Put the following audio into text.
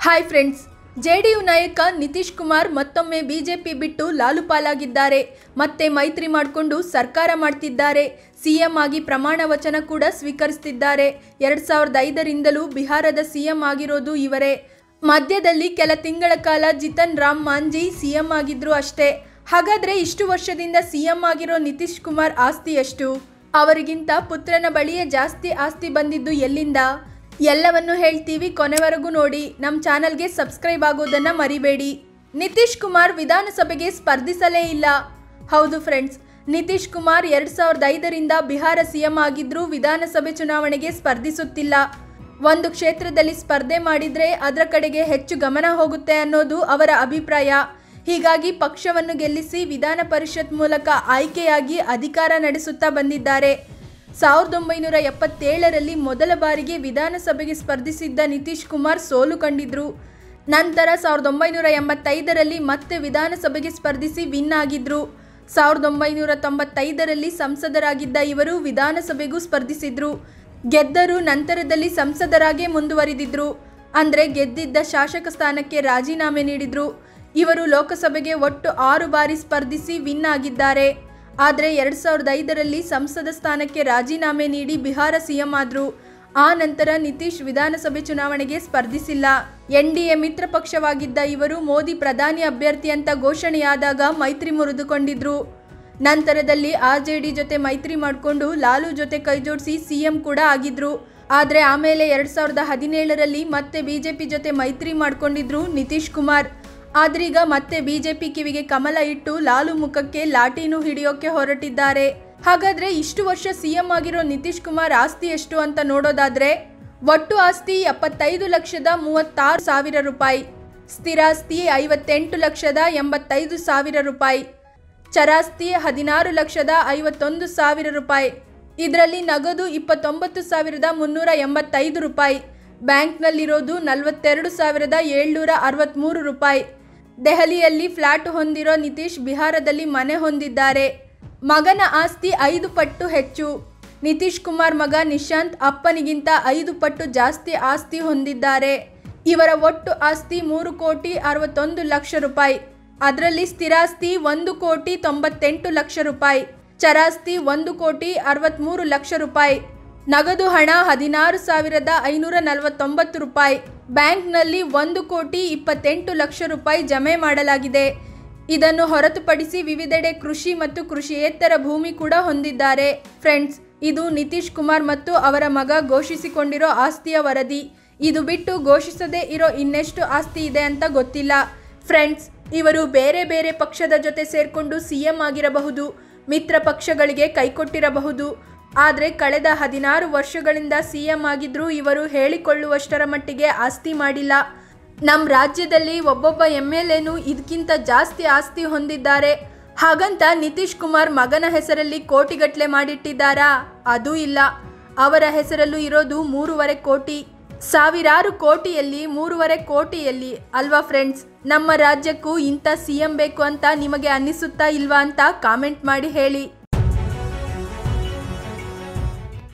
hi friends JDU ನಾಯಕ ನಿತೀಶ್ ಕುಮಾರ್ ಮತ್ತೊಮ್ಮೆ BJP ಬಿಟ್ಟು ಲಾಲುಪಾಲಾಗಿದ್ದಾರೆ ಮತ್ತೆ ಮೈತ್ರಿ ಮಾಡಿಕೊಂಡು ಸರ್ಕಾರ ಮಾಡ್ತಿದ್ದಾರೆ ಸಿಎಂ ಆಗಿ ಪ್ರಮಾಣ ವಚನ ಕೂಡ ಸ್ವೀಕರಿಸ್ತಿದ್ದಾರೆ ಎರಡ್ ಸಾವಿರದ ಐದರಿಂದಲೂ ಬಿಹಾರದ ಸಿಎಂ ಆಗಿರೋದು ಇವರೇ ಮಧ್ಯದಲ್ಲಿ ಕೆಲ ತಿಂಗಳ ಕಾಲ ಜಿತನ್ ರಾಮ್ ಮಾಂಜಿ ಸಿಎಂ ಆಗಿದ್ರು ಅಷ್ಟೇ ಹಾಗಾದ್ರೆ ಇಷ್ಟು ವರ್ಷದಿಂದ ಸಿಎಂ ಆಗಿರೋ ನಿತೀಶ್ ಕುಮಾರ್ ಆಸ್ತಿ ಎಷ್ಟು ಅವರಿಗಿಂತ ಪುತ್ರನ ಬಳಿಯೇ ಜಾಸ್ತಿ ಆಸ್ತಿ ಬಂದಿದ್ದು ಎಲ್ಲಿಂದ ಎಲ್ಲವನ್ನು ಹೇಳ್ತೀವಿ ಕೊನೆವರೆಗೂ ನೋಡಿ ನಮ್ಮ ಚಾನಲ್ಗೆ ಸಬ್ಸ್ಕ್ರೈಬ್ ಆಗೋದನ್ನ ಮರಿಬೇಡಿ ನಿತೀಶ್ ಕುಮಾರ್ ವಿಧಾನಸಭೆಗೆ ಸ್ಪರ್ಧಿಸಲೇ ಇಲ್ಲ ಹೌದು ಫ್ರೆಂಡ್ಸ್ ನಿತೀಶ್ ಕುಮಾರ್ ಎರಡ್ ಸಾವಿರದ ಐದರಿಂದ ಬಿಹಾರ ಸಿಎಂ ಆಗಿದ್ರೂ ವಿಧಾನಸಭೆ ಚುನಾವಣೆಗೆ ಸ್ಪರ್ಧಿಸುತ್ತಿಲ್ಲ ಒಂದು ಕ್ಷೇತ್ರದಲ್ಲಿ ಸ್ಪರ್ಧೆ ಮಾಡಿದ್ರೆ ಅದರ ಕಡೆಗೆ ಹೆಚ್ಚು ಗಮನ ಹೋಗುತ್ತೆ ಅನ್ನೋದು ಅವರ ಅಭಿಪ್ರಾಯ ಹೀಗಾಗಿ ಪಕ್ಷವನ್ನು ಗೆಲ್ಲಿಸಿ ವಿಧಾನ ಪರಿಷತ್ ಮೂಲಕ ಆಯ್ಕೆಯಾಗಿ ಅಧಿಕಾರ ನಡೆಸುತ್ತಾ ಬಂದಿದ್ದಾರೆ ಸಾವಿರದ ಒಂಬೈನೂರ ಎಪ್ಪತ್ತೇಳರಲ್ಲಿ ಮೊದಲ ಬಾರಿಗೆ ವಿಧಾನಸಭೆಗೆ ಸ್ಪರ್ಧಿಸಿದ್ದ ನಿತೀಶ್ ಕುಮಾರ್ ಸೋಲು ಕಂಡಿದ್ರು ನಂತರ ಸಾವಿರದ ಒಂಬೈನೂರ ಎಂಬತ್ತೈದರಲ್ಲಿ ಮತ್ತೆ ವಿಧಾನಸಭೆಗೆ ಸ್ಪರ್ಧಿಸಿ ವಿನ್ ಆಗಿದ್ರು ಸಾವಿರದ ಒಂಬೈನೂರ ತೊಂಬತ್ತೈದರಲ್ಲಿ ಸಂಸದರಾಗಿದ್ದ ಇವರು ವಿಧಾನಸಭೆಗೂ ಸ್ಪರ್ಧಿಸಿದ್ರು ಗೆದ್ದರು ನಂತರದಲ್ಲಿ ಸಂಸದರಾಗೇ ಮುಂದುವರಿದಿದ್ರು ಅಂದ್ರೆ ಗೆದ್ದಿದ್ದ ಶಾಸಕ ಸ್ಥಾನಕ್ಕೆ ರಾಜೀನಾಮೆ ನೀಡಿದ್ರು ಇವರು ಲೋಕಸಭೆಗೆ ಒಟ್ಟು ಆರು ಬಾರಿ ಸ್ಪರ್ಧಿಸಿ ವಿನ್ ಆಗಿದ್ದಾರೆ ಆದರೆ ಎರಡ್ ಸಾವಿರದ ಐದರಲ್ಲಿ ಸಂಸದ ಸ್ಥಾನಕ್ಕೆ ರಾಜೀನಾಮೆ ನೀಡಿ ಬಿಹಾರ ಸಿಎಂ ಆದ್ರು ಆ ನಂತರ ನಿತೀಶ್ ವಿಧಾನಸಭೆ ಚುನಾವಣೆಗೆ ಸ್ಪರ್ಧಿಸಿಲ್ಲ ಎನ್ ಡಿ ಎ ಮಿತ್ರ ಪಕ್ಷವಾಗಿದ್ದ ಇವರು ಮೋದಿ ಪ್ರಧಾನಿ ಅಭ್ಯರ್ಥಿ ಅಂತ ಘೋಷಣೆಯಾದಾಗ ಮೈತ್ರಿ ಮುರಿದುಕೊಂಡಿದ್ರು ನಂತರದಲ್ಲಿ ಆರ್ ಜೆ ಡಿ ಜೊತೆ ಮೈತ್ರಿ ಮಾಡಿಕೊಂಡು ಲಾಲು ಜೊತೆ ಕೈಜೋಡಿಸಿ ಸಿಎಂ ಕೂಡ ಆಗಿದ್ರು ಆದರೆ ಆಮೇಲೆ ಎರಡ್ ಸಾವಿರದ ಹದಿನೇಳರಲ್ಲಿ ಮತ್ತೆ ಬಿಜೆಪಿ ಜೊತೆ ಮೈತ್ರಿ ಮಾಡ್ಕೊಂಡಿದ್ರು ನಿತೀಶ್ ಕುಮಾರ್ ಆದ್ರೀಗ ಮತ್ತೆ ಬಿಜೆಪಿ ಕಿವಿಗೆ ಕಮಲ ಇಟ್ಟು ಲಾಲು ಮುಖಕ್ಕೆ ಲಾಟಿನೂ ಹಿಡಿಯೋಕೆ ಹೊರಟಿದ್ದಾರೆ ಹಾಗಾದ್ರೆ ಇಷ್ಟು ವರ್ಷ ಸಿಎಂ ಆಗಿರೋ ನಿತೀಶ್ ಕುಮಾರ್ ಆಸ್ತಿ ಎಷ್ಟು ಅಂತ ನೋಡೋದಾದ್ರೆ ಒಟ್ಟು ಆಸ್ತಿ ಎಪ್ಪತ್ತೈದು ಲಕ್ಷದ ಮೂವತ್ತಾರು ಸಾವಿರ ರೂಪಾಯಿ ಸ್ಥಿರಾಸ್ತಿ ಐವತ್ತೆಂಟು ಲಕ್ಷದ ಎಂಬತ್ತೈದು ಸಾವಿರ ರೂಪಾಯಿ ಚರಾಸ್ತಿ ಹದಿನಾರು ಲಕ್ಷದ ಐವತ್ತೊಂದು ಸಾವಿರ ರೂಪಾಯಿ ಇದರಲ್ಲಿ ನಗದು ಇಪ್ಪತ್ತೊಂಬತ್ತು ಸಾವಿರದ ಮುನ್ನೂರ ಎಂಬತ್ತೈದು ರೂಪಾಯಿ ಬ್ಯಾಂಕ್ನಲ್ಲಿರೋದು ನಲವತ್ತೆರಡು ಸಾವಿರದ ಏಳ್ನೂರ ಅರವತ್ತ್ಮೂರು ರೂಪಾಯಿ ದೆಹಲಿಯಲ್ಲಿ ಫ್ಲಾಟ್ ಹೊಂದಿರೋ ನಿತೀಶ್ ಬಿಹಾರದಲ್ಲಿ ಮನೆ ಹೊಂದಿದ್ದಾರೆ ಮಗನ ಆಸ್ತಿ ಐದು ಪಟ್ಟು ಹೆಚ್ಚು ನಿತೀಶ್ ಕುಮಾರ್ ಮಗ ನಿಶಾಂತ್ ಅಪ್ಪನಿಗಿಂತ ಐದು ಪಟ್ಟು ಜಾಸ್ತಿ ಆಸ್ತಿ ಹೊಂದಿದ್ದಾರೆ ಇವರ ಒಟ್ಟು ಆಸ್ತಿ ಮೂರು ಕೋಟಿ ಅರವತ್ತೊಂದು ಲಕ್ಷ ರೂಪಾಯಿ ಅದರಲ್ಲಿ ಸ್ಥಿರಾಸ್ತಿ ಒಂದು ಕೋಟಿ ತೊಂಬತ್ತೆಂಟು ಲಕ್ಷ ರೂಪಾಯಿ ಚರಾಸ್ತಿ ಒಂದು ಕೋಟಿ ಅರವತ್ತ್ಮೂರು ಲಕ್ಷ ರೂಪಾಯಿ ನಗದು ಹಣ ಹದಿನಾರು ಸಾವಿರದ ಐನೂರ ನಲವತ್ತೊಂಬತ್ತು ರೂಪಾಯಿ ಬ್ಯಾಂಕ್ನಲ್ಲಿ ಒಂದು ಕೋಟಿ ಇಪ್ಪತ್ತೆಂಟು ಲಕ್ಷ ರೂಪಾಯಿ ಜಮೆ ಮಾಡಲಾಗಿದೆ ಇದನ್ನು ಹೊರತುಪಡಿಸಿ ವಿವಿಧೆಡೆ ಕೃಷಿ ಮತ್ತು ಕೃಷಿಯೇತರ ಭೂಮಿ ಕೂಡ ಹೊಂದಿದ್ದಾರೆ ಫ್ರೆಂಡ್ಸ್ ಇದು ನಿತೀಶ್ ಕುಮಾರ್ ಮತ್ತು ಅವರ ಮಗ ಘೋಷಿಸಿಕೊಂಡಿರೋ ಆಸ್ತಿಯ ವರದಿ ಇದು ಬಿಟ್ಟು ಘೋಷಿಸದೇ ಇರೋ ಇನ್ನೆಷ್ಟು ಆಸ್ತಿ ಇದೆ ಅಂತ ಗೊತ್ತಿಲ್ಲ ಫ್ರೆಂಡ್ಸ್ ಇವರು ಬೇರೆ ಬೇರೆ ಪಕ್ಷದ ಜೊತೆ ಸೇರ್ಕೊಂಡು ಸಿಎಂ ಆಗಿರಬಹುದು ಮಿತ್ರ ಪಕ್ಷಗಳಿಗೆ ಕೈಕೊಟ್ಟಿರಬಹುದು ಆದರೆ ಕಳೆದ ಹದಿನಾರು ವರ್ಷಗಳಿಂದ ಸಿಎಂ ಆಗಿದ್ರೂ ಇವರು ಹೇಳಿಕೊಳ್ಳುವಷ್ಟರ ಮಟ್ಟಿಗೆ ಆಸ್ತಿ ಮಾಡಿಲ್ಲ ನಮ್ಮ ರಾಜ್ಯದಲ್ಲಿ ಒಬ್ಬೊಬ್ಬ ಎಮ್ ಎಲ್ ಎನು ಇದಕ್ಕಿಂತ ಜಾಸ್ತಿ ಆಸ್ತಿ ಹೊಂದಿದ್ದಾರೆ ಹಾಗಂತ ನಿತೀಶ್ ಕುಮಾರ್ ಮಗನ ಹೆಸರಲ್ಲಿ ಕೋಟಿಗಟ್ಟಲೆ ಮಾಡಿಟ್ಟಿದ್ದಾರಾ ಅದೂ ಇಲ್ಲ ಅವರ ಹೆಸರಲ್ಲೂ ಇರೋದು ಮೂರುವರೆ ಕೋಟಿ ಸಾವಿರಾರು ಕೋಟಿಯಲ್ಲಿ ಮೂರುವರೆ ಕೋಟಿಯಲ್ಲಿ ಅಲ್ವಾ ಫ್ರೆಂಡ್ಸ್ ನಮ್ಮ ರಾಜ್ಯಕ್ಕೂ ಇಂಥ ಸಿ ಎಂ ಬೇಕು ಅಂತ ನಿಮಗೆ ಅನ್ನಿಸುತ್ತಾ ಇಲ್ವಾ ಅಂತ ಕಾಮೆಂಟ್ ಮಾಡಿ ಹೇಳಿ